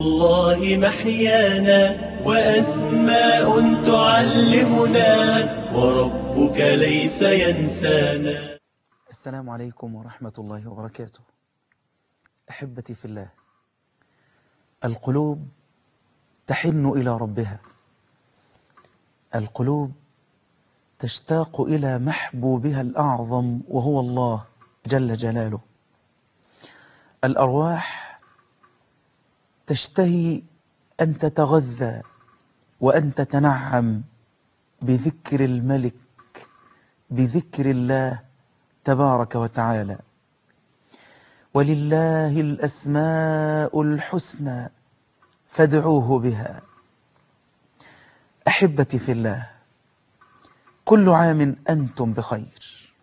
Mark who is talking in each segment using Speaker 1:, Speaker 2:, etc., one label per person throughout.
Speaker 1: الله محيانا وأسماء تعلمنا وربك ليس ينسانا
Speaker 2: السلام عليكم ورحمة الله وبركاته أحبتي في الله القلوب تحن إلى ربها القلوب تشتاق إلى محبوبها الأعظم وهو الله جل جلاله الأرواح تشتهي أن تتغذى وأن تتنعم بذكر الملك بذكر الله تبارك وتعالى ولله الأسماء الحسنى فادعوه بها أحبتي في الله كل عام أنتم بخير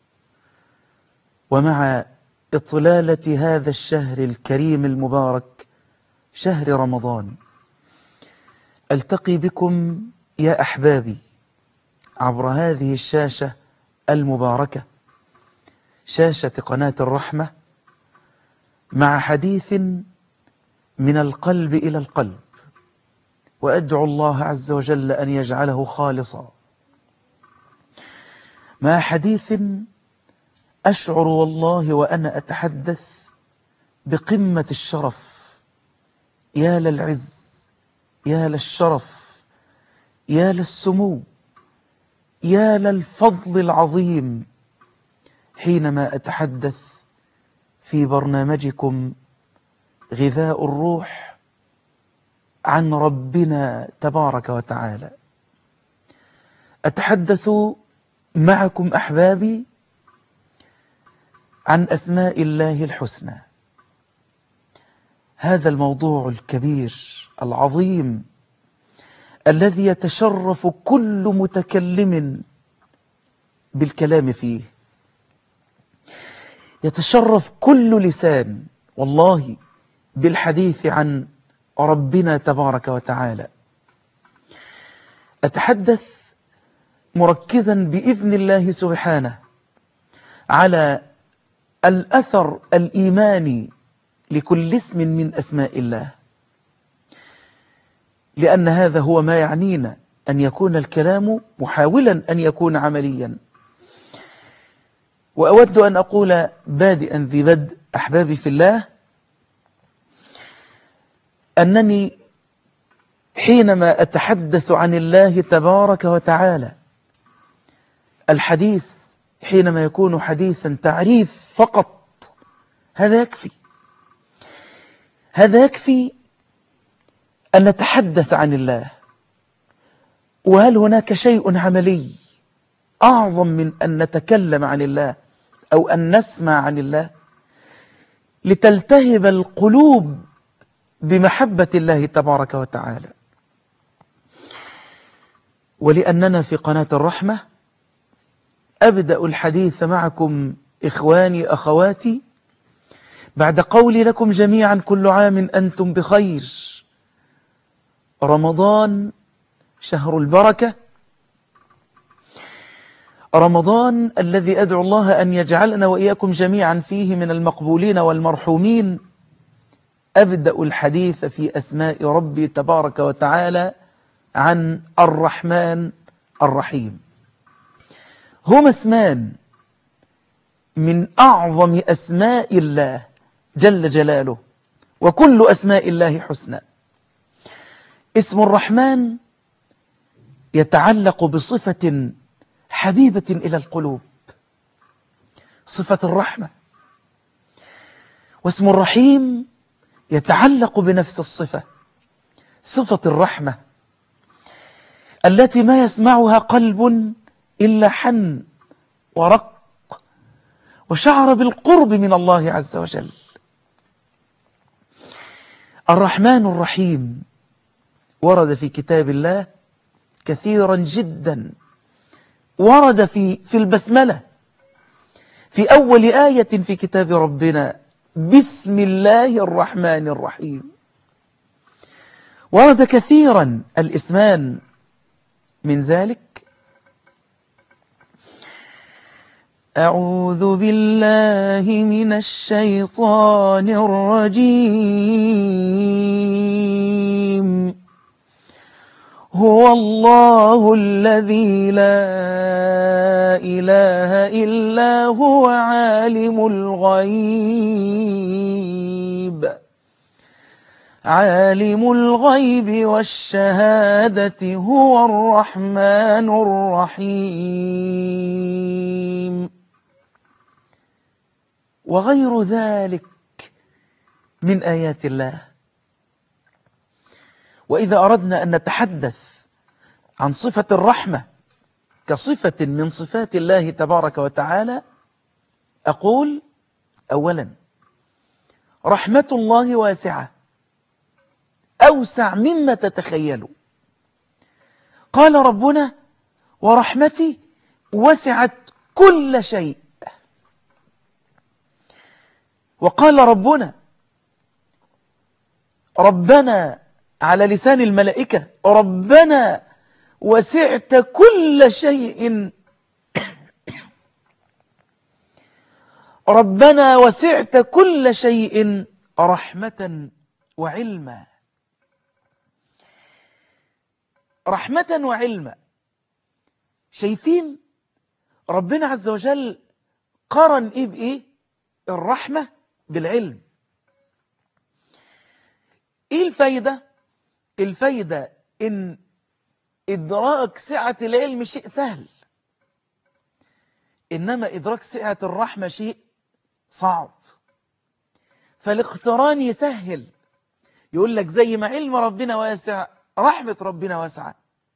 Speaker 2: ومع إطلالة هذا الشهر الكريم المبارك شهر رمضان ألتقي بكم يا أحبابي عبر هذه الشاشة المباركة شاشة قناة الرحمة مع حديث من القلب إلى القلب وأدعو الله عز وجل أن يجعله خالصا مع حديث أشعر والله وأنا أتحدث بقمة الشرف يا للعز يا للشرف يا للسمو يا للفضل العظيم حينما أتحدث في برنامجكم غذاء الروح عن ربنا تبارك وتعالى أتحدث معكم أحبابي عن أسماء الله الحسنى هذا الموضوع الكبير العظيم الذي يتشرف كل متكلم بالكلام فيه يتشرف كل لسان والله بالحديث عن ربنا تبارك وتعالى أتحدث مركزا بإذن الله سبحانه على الأثر الإيماني لكل اسم من أسماء الله لأن هذا هو ما يعنينا أن يكون الكلام محاولا أن يكون عمليا وأود أن أقول بادئا ذي بدء أحبابي في الله أنني حينما أتحدث عن الله تبارك وتعالى الحديث حينما يكون حديثا تعريف فقط هذا يكفي هذا يكفي أن نتحدث عن الله وهل هناك شيء عملي أعظم من أن نتكلم عن الله أو أن نسمع عن الله لتلتهب القلوب بمحبة الله تبارك وتعالى ولأننا في قناة الرحمة أبدأ الحديث معكم إخواني أخواتي بعد قولي لكم جميعا كل عام أنتم بخير رمضان شهر البركة رمضان الذي أدعو الله أن يجعلنا وإياكم جميعا فيه من المقبولين والمرحومين أبدأ الحديث في أسماء ربي تبارك وتعالى عن الرحمن الرحيم هما اسمان من أعظم أسماء الله جل جلاله وكل أسماء الله حسنى اسم الرحمن يتعلق بصفة حبيبة إلى القلوب صفة الرحمة واسم الرحيم يتعلق بنفس الصفة صفة الرحمة التي ما يسمعها قلب إلا حن ورق وشعر بالقرب من الله عز وجل الرحمن الرحيم ورد في كتاب الله كثيرا جدا ورد في في البسملة في أول آية في كتاب ربنا بسم الله الرحمن الرحيم ورد كثيرا الاسمان من ذلك أعوذ بالله من الشيطان الرجيم هو الله الذي لا إله إلا هو عالم الغيب عالم الغيب والشهادة هو الرحمن الرحيم وغير ذلك من آيات الله وإذا أردنا أن نتحدث عن صفة الرحمة كصفة من صفات الله تبارك وتعالى أقول أولا رحمة الله واسعة أوسع مما تتخيلوا قال ربنا ورحمتي وسعت كل شيء وقال ربنا ربنا على لسان الملائكة ربنا وسعت كل شيء ربنا وسعت كل شيء رحمة وعلما رحمة وعلما شايفين ربنا عز وجل قرن ايه بايه الرحمة بالعلم ايه الفايدة الفايدة ان ادراك سعة العلم شيء سهل انما ادراك سعة الرحمة شيء صعب فالاقتران يسهل يقول لك زي ما علم ربنا واسع رحمة ربنا واسعة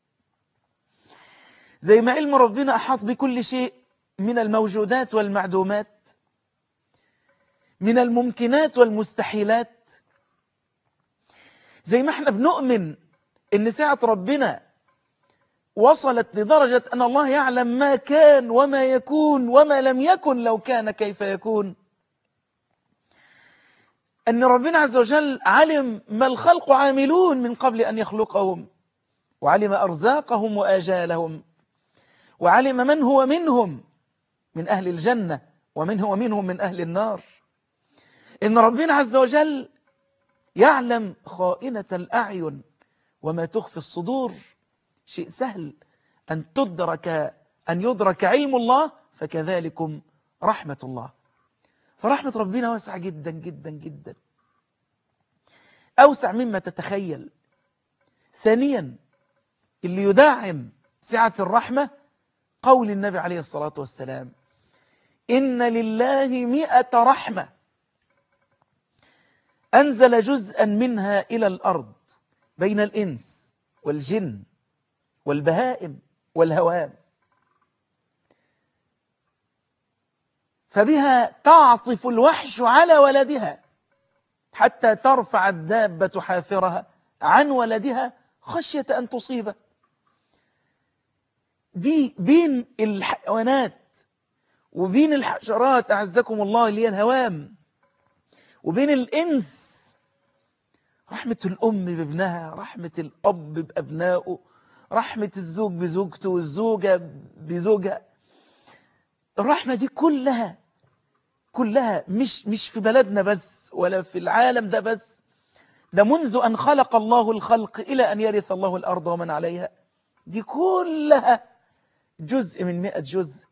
Speaker 2: زي ما علم ربنا أحاط بكل شيء من الموجودات والمعدومات من الممكنات والمستحيلات زي ما احنا بنؤمن ان سعة ربنا وصلت لدرجة أن الله يعلم ما كان وما يكون وما لم يكن لو كان كيف يكون أن ربنا عز وجل علم ما الخلق عاملون من قبل أن يخلقهم وعلم أرزاقهم وآجالهم وعلم من هو منهم من أهل الجنة ومن هو منهم من أهل النار إن ربنا عز وجل يعلم خائنة الأعين وما تخفي الصدور شيء سهل أن تدرك أن يدرك علم الله فكذلكم رحمة الله فرحمة ربنا واسعة جدا جدا جدا أوسع مما تتخيل ثانيا اللي يدعم سعة الرحمة قول النبي عليه الصلاة والسلام إن لله مئة رحمة أنزل جزءا منها إلى الأرض بين الإنس والجن والبهائم والهوام فبها تعطف الوحش على ولدها حتى ترفع الدابة حافرها عن ولدها خشية أن تصيبه دي بين الحيوانات وبين الحشرات أعزكم الله اللي هي الهوام وبين الإنس رحمة الأم بابنها رحمة الأب بأبنائه رحمة الزوج بزوجته والزوجة بزوجها الرحمة دي كلها كلها مش مش في بلدنا بس ولا في العالم ده بس ده منذ أن خلق الله الخلق إلى أن يرث الله الأرض ومن عليها دي كلها جزء من مئة جزء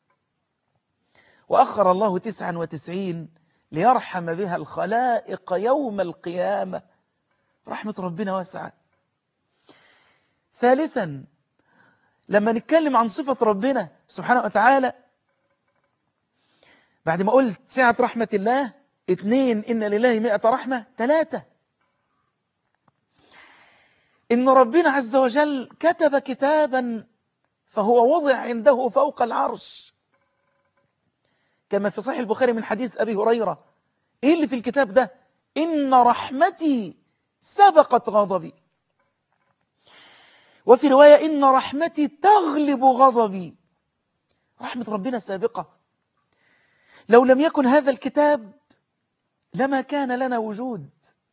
Speaker 2: وأخر الله تسعا وتسعين ليرحم بها الخلائق يوم القيامة رحمة ربنا واسعة ثالثا لما نتكلم عن صفة ربنا سبحانه وتعالى بعد ما قلت سعة رحمة الله اثنين إن لله مئة رحمة ثلاثة إن ربنا عز وجل كتب كتابا فهو وضع عنده فوق العرش كما في صحيح البخاري من حديث أبي هريرة إيه اللي في الكتاب ده إن رحمتي سبقت غضبي وفي رواية إن رحمتي تغلب غضبي رحمة ربنا سابقة لو لم يكن هذا الكتاب لما كان لنا وجود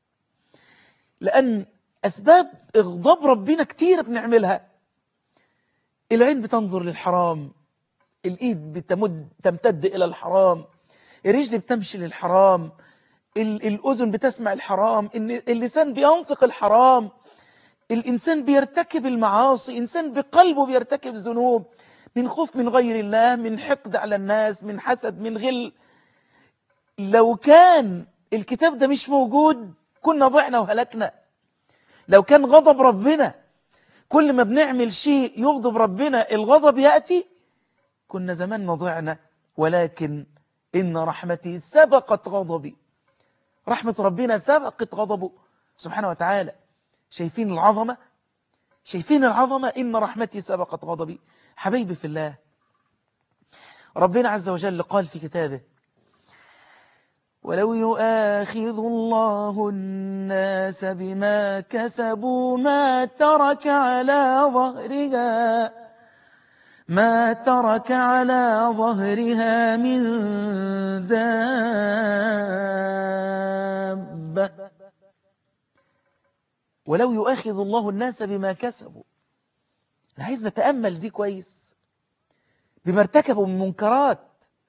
Speaker 2: لأن أسباب إغضاب ربنا كتير بنعملها العين بتنظر للحرام الإيد بتمد تمتد إلى الحرام الرجل بتمشي للحرام ال- الأذن بتسمع الحرام إن- اللسان بينطق الحرام الإنسان بيرتكب المعاصي إنسان بقلبه بيرتكب ذنوب من خوف من غير الله من حقد على الناس من حسد من غل لو كان الكتاب ده مش موجود كنا ضعنا وهلكنا لو كان غضب ربنا كل ما بنعمل شيء يغضب ربنا الغضب يأتي كنا زماننا ضعنا ولكن إن رحمتي سبقت غضبي رحمة ربنا سبقت غضبه سبحانه وتعالى شايفين العظمة شايفين العظمة إن رحمتي سبقت غضبي حبيبي في الله ربنا عز وجل قال في كتابه ولو يؤاخذ الله الناس بما كسبوا ما ترك على ظهرها ما ترك على ظهرها من دابة ولو يؤاخذ الله الناس بما كسبوا أنا عايز نتأمل دي كويس بما ارتكبوا من منكرات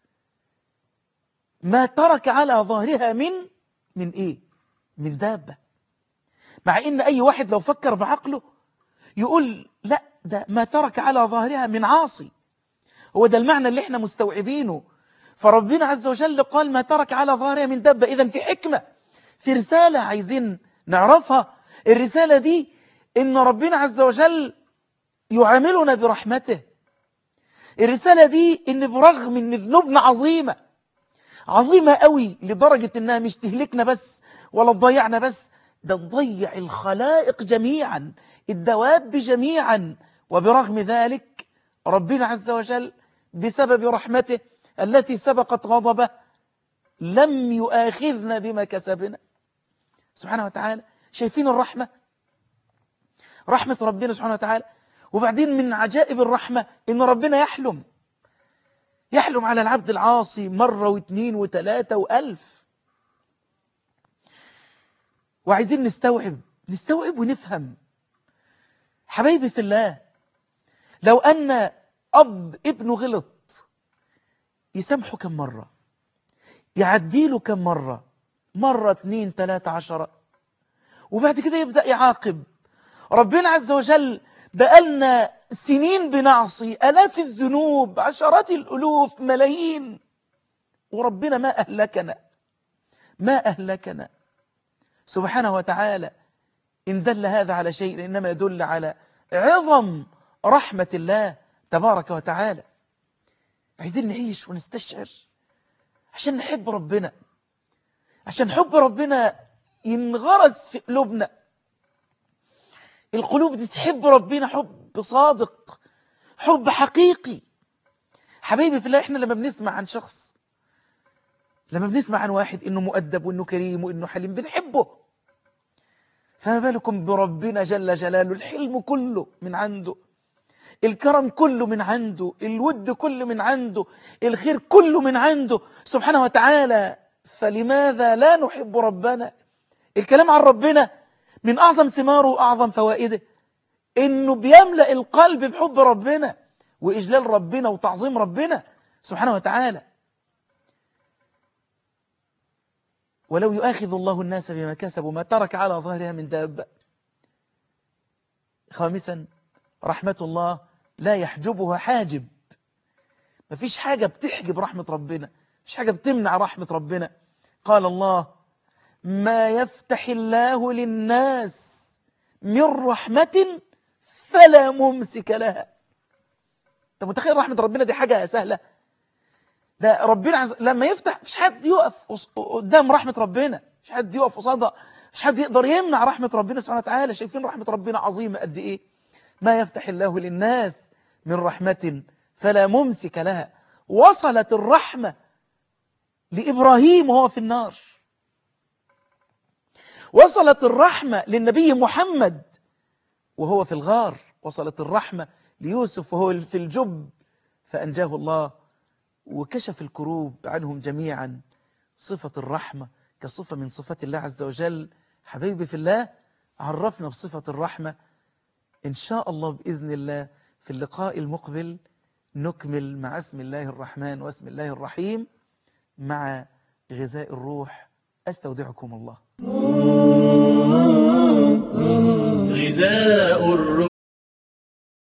Speaker 2: ما ترك على ظهرها من من ايه من دابة مع ان اي واحد لو فكر بعقله يقول لا ده ما ترك على ظهرها من عاصي هو ده المعنى اللي احنا مستوعبينه فربنا عز وجل قال ما ترك على ظهرها من دابة اذا في حكمة في رسالة عايزين نعرفها الرسالة دي ان ربنا عز وجل يعاملنا برحمته الرسالة دي ان برغم ان ذنوبنا عظيمة عظيمة قوي لدرجة انها مش تهلكنا بس ولا تضيعنا بس ده تضيع الخلائق جميعا الدواب جميعا وبرغم ذلك ربنا عز وجل بسبب رحمته التي سبقت غضبه لم يؤاخذنا بما كسبنا سبحانه وتعالى شايفين الرحمة رحمة ربنا سبحانه وتعالى وبعدين من عجائب الرحمة ان ربنا يحلم يحلم على العبد العاصي مرة واثنين وثلاثة وألف وعايزين نستوعب نستوعب ونفهم حبايبي في الله لو أن أب ابنه غلط يسامحه كم مرة يعديله كم مرة مرة اثنين ثلاثة عشرة وبعد كده يبدأ يعاقب ربنا عز وجل بقالنا سنين بنعصي ألاف الذنوب عشرات الألوف ملايين وربنا ما أهلكنا ما أهلكنا سبحانه وتعالى إن دل هذا على شيء إنما يدل على عظم رحمة الله تبارك وتعالى عايزين نعيش ونستشعر عشان نحب ربنا عشان حب ربنا ينغرس في قلوبنا القلوب دي تحب ربنا حب صادق حب حقيقي حبيبي في الله احنا لما بنسمع عن شخص لما بنسمع عن واحد انه مؤدب وانه كريم وانه حليم بنحبه فما بالكم بربنا جل جلاله الحلم كله من عنده الكرم كله من عنده الود كله من عنده الخير كله من عنده سبحانه وتعالى فلماذا لا نحب ربنا الكلام عن ربنا من أعظم ثماره وأعظم فوائده إنه بيملأ القلب بحب ربنا وإجلال ربنا وتعظيم ربنا سبحانه وتعالى ولو يؤاخذ الله الناس بما كسبوا ما ترك على ظهرها من دابة خامسا رحمة الله لا يحجبها حاجب مفيش حاجة بتحجب رحمة ربنا مفيش حاجة بتمنع رحمة ربنا قال الله ما يفتح الله للناس من رحمة فلا ممسك لها انت متخيل رحمة ربنا دي حاجة سهلة ده ربنا عز... لما يفتح مش حد يقف قدام رحمة ربنا مش حد يقف قصادها مش حد يقدر يمنع رحمة ربنا سبحانه وتعالى شايفين رحمة ربنا عظيمة قد ايه ما يفتح الله للناس من رحمة فلا ممسك لها وصلت الرحمة لإبراهيم وهو في النار وصلت الرحمة للنبي محمد وهو في الغار وصلت الرحمة ليوسف وهو في الجب فأنجاه الله وكشف الكروب عنهم جميعا صفة الرحمة كصفة من صفات الله عز وجل حبيبي في الله عرفنا بصفة الرحمة إن شاء الله بإذن الله في اللقاء المقبل نكمل مع اسم الله الرحمن واسم الله الرحيم مع غذاء الروح أستودعكم الله
Speaker 1: غذاء الروح